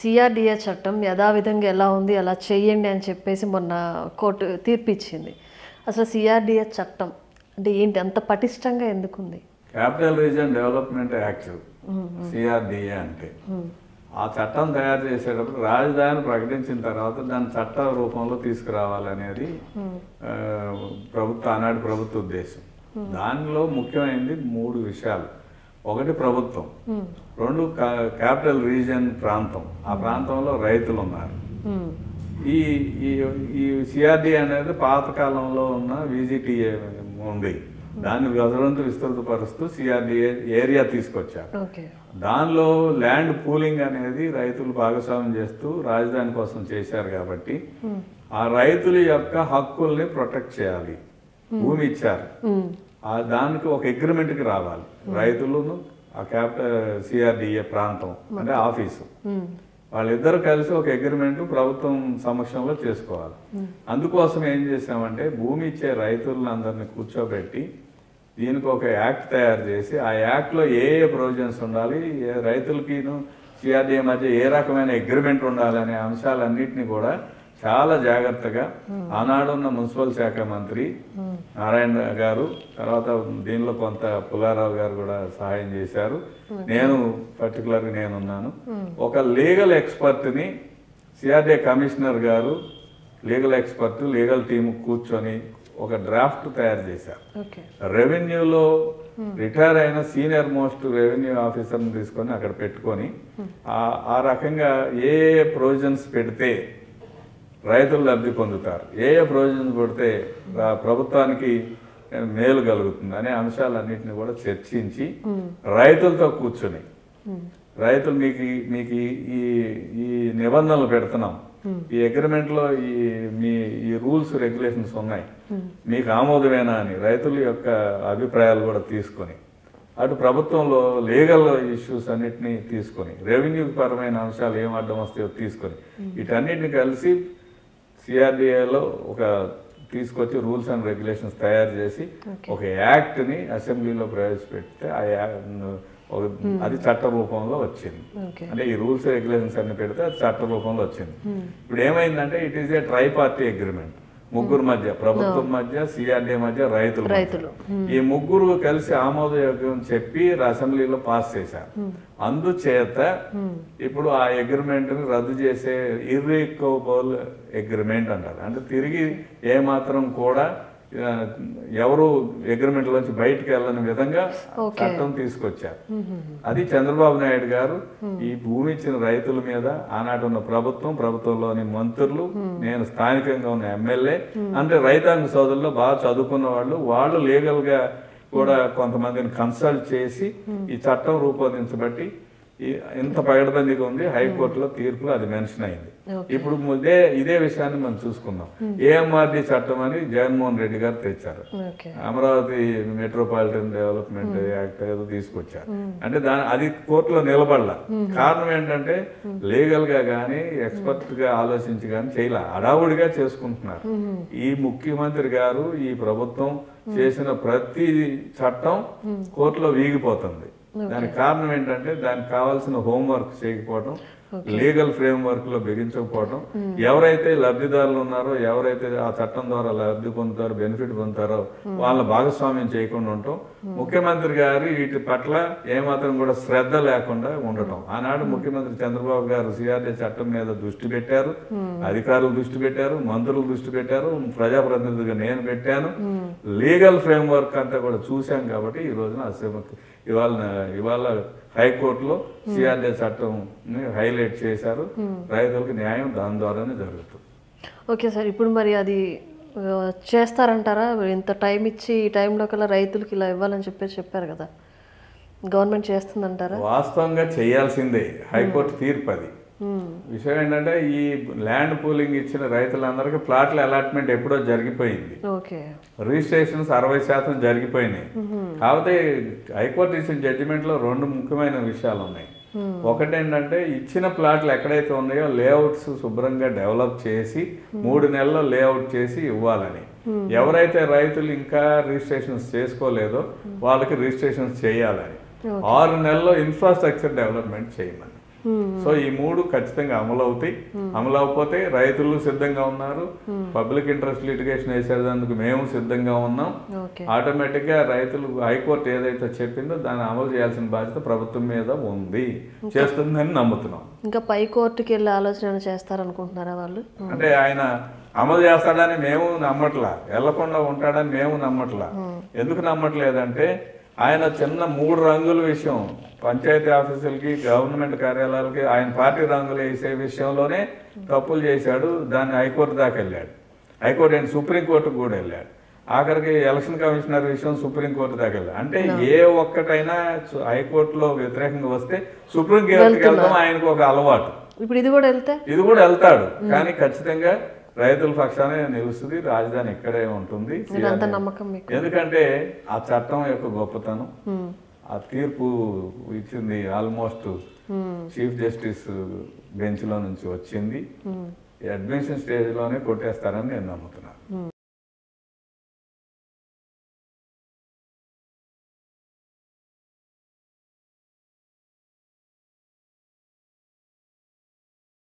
CRDA చట్టం యథావిధంగా ఎలా ఉంది అలా చేయండి అని చెప్పేసి మొన్న కోర్టు తీర్పు ఇచ్చింది అసలు సిఆర్డిఏ చట్టం అంటే ఏంటి అంత పటిష్టంగా ఎందుకుంది capital region development act CRDA అంటే ఆ చట్టం తయారు చేసేటప్పుడు రాజధాని ప్రకటించిన తర్వాత దాన్ని చట్ట రూపంలో తీసుకురావాలనేది ఆ, ప్రభుత్వ ఆనాటి ప్రభుత్వ ఉద్దేశం దానిలో ముఖ్యమైనది మూడు విషయాలు ఒకటి ప్రభుత్వం రెండు కా- క్యాపిటల్ రీజన్ ప్రాంతం ఆ ప్రాంతంలో రైతులు ఉన్నారు మ్మ్. ఈ ఈ ఈ సిఆర్డి అనేది పాతకాలంలో ఉన్న విజిటిఏ ఉంది దాన్ని వివరంతో విస్తృతపరుస్తూ సిఆర్డిఏ ఏరియా తీసుకొచ్చారు ఓకే దానిలో ల్యాండ్ పూలింగ్ అనేది రైతులు భాగస్వామ్యం చేస్తూ రాజధాని కోసం చేశారు కాబట్టి ఆ రైతుల యొక్క హక్కుల్ని ప్రొటెక్ట్ చేయాలి భూమి ఇచ్చారు మ్మ్. ఆ దానికి ఒక అగ్రిమెంట్కి రావాలి రైతులను ఆ క్యాపిటల్ సిఆర్డిఏ ప్రాంతం అంటే ఆఫీసు మ్మ్. వాళ్ళిద్దరు కలిసి ఒక అగ్రిమెంట్ ప్రభుత్వం సమక్షంలో చేసుకోవాలి అందుకోసం ఏం చేసామంటే భూమి ఇచ్చే రైతులందరినీ కూర్చోబెట్టి దీనికి ఒక యాక్ట్ తయారు చేసి ఆ యాక్ట్లో ఏ ఏ ప్రొవిజన్స్ ఉండాలి ఏ రైతులకిను సిఆర్డీఏ మధ్య ఏ రకమైన అగ్రిమెంట్ ఉండాలి అనే అంశాలన్నింటినీ కూడా చాలా జాగ్రత్తగా ఆనాడున్న మున్సిపల్ శాఖ మంత్రి నారాయణ గారు తర్వాత దీనిలో కొంత పుల్లారావు గారు కూడా సహాయం చేశారు నేను పర్టికులర్గా నేనున్నాను ఒక లీగల్ ఎక్స్పర్ట్ని సిఆర్డీఏ కమిషనర్ గారు లీగల్ ఎక్స్పర్ట్ లీగల్ టీం కూర్చొని ఒక డ్రాఫ్ట్ తయారు చేశారు ఓకే రెవెన్యూలో రిటైర్ అయిన సీనియర్ మోస్ట్ రెవెన్యూ ఆఫీసర్ని తీసుకొని అక్కడ పెట్టుకొని ఆ- ఆ రకంగా ఏ ఏ ప్రొవిజన్స్ పెడితే రైతులు లబ్ధి పొందుతారు ఏ ఏ ప్రొవిజన్స్ పెడితే రా- ప్రభుత్వానికి మేలు కలుగుతుంది అనే అంశాలన్నింటినీ కూడా చర్చించి రైతులతో కూర్చొని రైతులు మీకు ఈ- మీకు ఈ- ఈ ఈ నిబంధనలు పెడుతున్నాం ఈ అగ్రిమెంట్ లో ఈ మీ ఈ రూల్స్ రెగ్యులేషన్స్ ఉన్నాయి మీకు ఆమోదమేనా అని రైతుల యొక్క అభిప్రాయాలు కూడా తీసుకొని అటు ప్రభుత్వంలో లీగల్ ఇష్యూస్ అన్నిటినీ తీసుకొని రెవెన్యూ పరమైన అంశాలు ఏం అడ్డం వస్తాయో తీసుకొని వీటన్నిటిని కలిసి సిఆర్డిఏలో ఒక తీసుకొచ్చి రూల్స్ అండ్ రెగ్యులేషన్స్ తయారు చేసి ఒక యాక్ట్ని అసెంబ్లీలో ప్రవేశపెడితే ఆ యాక్ట్ ఒక అది చట్ట రూపంలో వచ్చింది ఓకే అంటే ఈ రూల్స్ రెగ్యులేషన్స్ అన్ని పెడితే అది చట్ట రూపంలో వచ్చింది ఇప్పుడు ఏమైందంటే it is a tri party agreement ముగ్గురు మధ్య ప్రభుత్వం మధ్య సిఆర్డీ మధ్య రైతుల మధ్య. రైతులు. ఈ ముగ్గురు కలిసి ఆమోదయోగ్యం చెప్పి అసెంబ్లీలో పాస్ చేశారు అందుచేత ఇప్పుడు ఆ అగ్రిమెంట్ ని రద్దు చేసే ఇర్రికోబుల్ అగ్రిమెంట్ అంటారు అంటే తిరిగి ఏ మాత్రం కూడా ఆ, ఎవరు అగ్రిమెంట్ లోంచి బయటకు వెళ్ళని విధంగా Okay. చట్టం తీసుకొచ్చారు అది చంద్రబాబు నాయుడు గారు ఈ భూమి ఇచ్చిన రైతుల మీద ఆనాటి ఉన్న ప్రభుత్వం ప్రభుత్వంలోని మంత్రులు నేను స్థానికంగా ఉన్న ఎమ్మెల్యే అంటే రైతాంగ సోదరులు బాగా చదువుకున్న వాళ్ళు వాళ్ళు లీగల్ గా కూడా కొంతమందిని కన్సల్ట్ చేసి ఈ చట్టం రూపొందించబట్టి ఈ- ఇంత పగడబందిగా ఉంది హైకోర్టులో తీర్పులో అది మెన్షన్ అయింది ఇప్పుడు ఇదే ఇదే విషయాన్ని మనం చూసుకుందాం ఏఎంఆర్డి చట్టం అని జగన్మోహన్ రెడ్డి గారు తెచ్చారు okay Amaravati metropolitan development act ఏదో తీసుకొచ్చారు అంటే దాని అది కోర్టులో నిలబడలా కారణం ఏంటంటే లీగల్ గా కానీ ఎక్స్పర్ట్ గా ఆలోచించి కానీ చేయలే అడావుడిగా చేసుకుంటున్నారు ఈ ముఖ్యమంత్రి గారు ఈ ప్రభుత్వం చేసిన ప్రతి చట్టం కోర్టులో వీగిపోతుంది దానికి కారణం ఏంటంటే దానికి కావాల్సిన హోంవర్క్ చేయకపోవడం లీగల్ ఫ్రేమ్ వర్క్ లో బిగించకపోవడం ఎవరైతే లబ్ధిదారులు ఉన్నారో ఎవరైతే ఆ చట్టం ద్వారా లబ్ధి పొందుతారో బెనిఫిట్ పొందుతారో వాళ్ళ భాగస్వామ్యం చేయకుండా ఉండటం ముఖ్యమంత్రి గారు వీటి పట్ల ఏమాత్రం కూడా శ్రద్ధ లేకుండా ఉండటం ఆనాడు ముఖ్యమంత్రి చంద్రబాబు గారు సిఆర్డీ చట్టం మీద దృష్టి పెట్టారు అధికారులు దృష్టి పెట్టారు మంత్రులు దృష్టి పెట్టారు ప్రజాప్రతినిధిగా నేను పెట్టాను లీగల్ ఫ్రేమ్ వర్క్ అంతా కూడా చూశాం కాబట్టి ఈ రోజున అసెంబ్లీ ఇవాళ ఇవాళ హైకోర్టులో సిఆర్డీ చట్టం హైలైట్ చేశారు రైతులకు న్యాయం దాని ద్వారానే జరుగుతుంది ఓకే సార్ ఇప్పుడు మరి అది ఆ, చేస్తారంటారా ఇంత టైం ఇచ్చి ఈ టైంలో కల్లా రైతులకి ఇలా ఇవ్వాలని చెప్పేసి చెప్పారు కదా గవర్నమెంట్ చేస్తుందంటారా వాస్తవంగా చేయాల్సిందే హైకోర్టు తీర్పు అది మ్మ్. విషయం ఏంటంటే ఈ ల్యాండ్ పూలింగ్ ఇచ్చిన రైతులందరికీ ప్లాట్ల అలాట్మెంట్ ఎప్పుడో జరిగిపోయింది ఓకే రిజిస్ట్రేషన్స్ అరవై శాతం జరిగిపోయినాయి కాకపోతే హైకోర్టు ఇచ్చిన జడ్జిమెంట్ లో రెండు ముఖ్యమైన విషయాలు ఉన్నాయి ఒకటేంటంటే ఇచ్చిన ప్లాట్లు ఎక్కడైతే ఉన్నాయో లేఅవుట్స్ శుభ్రంగా డెవలప్ చేసి మూడు నెలల్లో లేఅవుట్ చేసి ఇవ్వాలని ఎవరైతే రైతులు ఇంకా రిజిస్ట్రేషన్స్ చేసుకోలేదో వాళ్ళకి రిజిస్ట్రేషన్స్ చేయాలని ఆరు నెలల్లో ఇన్ఫ్రాస్ట్రక్చర్ డెవలప్మెంట్ చేయమని సో ఈ మూడు ఖచ్చితంగా అమలు అవుతాయి అమలు అవకపోతే రైతులు సిద్ధంగా ఉన్నారు పబ్లిక్ ఇంట్రెస్ట్ లిటిగేషన్ వేసేందుకు మేము సిద్ధంగా ఉన్నాం ఓకే ఆటోమేటిక్ గా రైతులు హైకోర్టు ఏదైతే చెప్పిందో దాన్ని అమలు చేయాల్సిన బాధ్యత ప్రభుత్వం మీద ఉంది చేస్తుందని నమ్ముతున్నాం ఇంకా పై కోర్టుకి వెళ్ళే ఆలోచన ఏమైనా చేస్తారనుకుంటున్నారా వాళ్ళు అంటే ఆయన అమలు చేస్తాడని మేము నమ్మట్లా వెళ్లకుండా ఉంటాడని మేము నమ్మట్లా ఎందుకు నమ్మట్లేదంటే ఆయన చిన్న మూడు రంగుల విషయం పంచాయతీ ఆఫీసులకి గవర్నమెంట్ కార్యాలయాలకి ఆయన పార్టీ రంగులు వేసే విషయంలోనే తప్పులు చేశాడు దాన్ని హైకోర్టు దాకా వెళ్ళాడు హైకోర్టు ఏంటి సుప్రీంకోర్టుకు కూడా వెళ్ళాడు ఆఖరికి ఎలక్షన్ కమిషనర్ విషయం సుప్రీంకోర్టు దాకా వెళ్ళాడు అంటే ఏ ఒక్కటైనా సు- హైకోర్టులో వ్యతిరేకంగా వస్తే సుప్రీంకోర్టుకి వెళ్ళడం ఆయనకు ఒక అలవాటు ఇప్పుడు ఇది కూడా వెళ్తే ఇది కూడా వెళ్తాడు కానీ ఖచ్చితంగా రైతుల పక్షానే నిలుస్తుంది రాజధాని ఇక్కడే ఉంటుంది మీరు అంత నమ్మకం మీకు ఎందుకంటే ఆ చట్టం యొక్క గొప్పతనం ఆ తీర్పు ఇచ్చింది ఆల్మోస్ట్ చీఫ్ జస్టిస్ బెంచ్ లో నుంచి వచ్చింది అడ్మిషన్ స్టేజ్ లోనే కొట్టేస్తారని నేను నమ్ముతున్నాను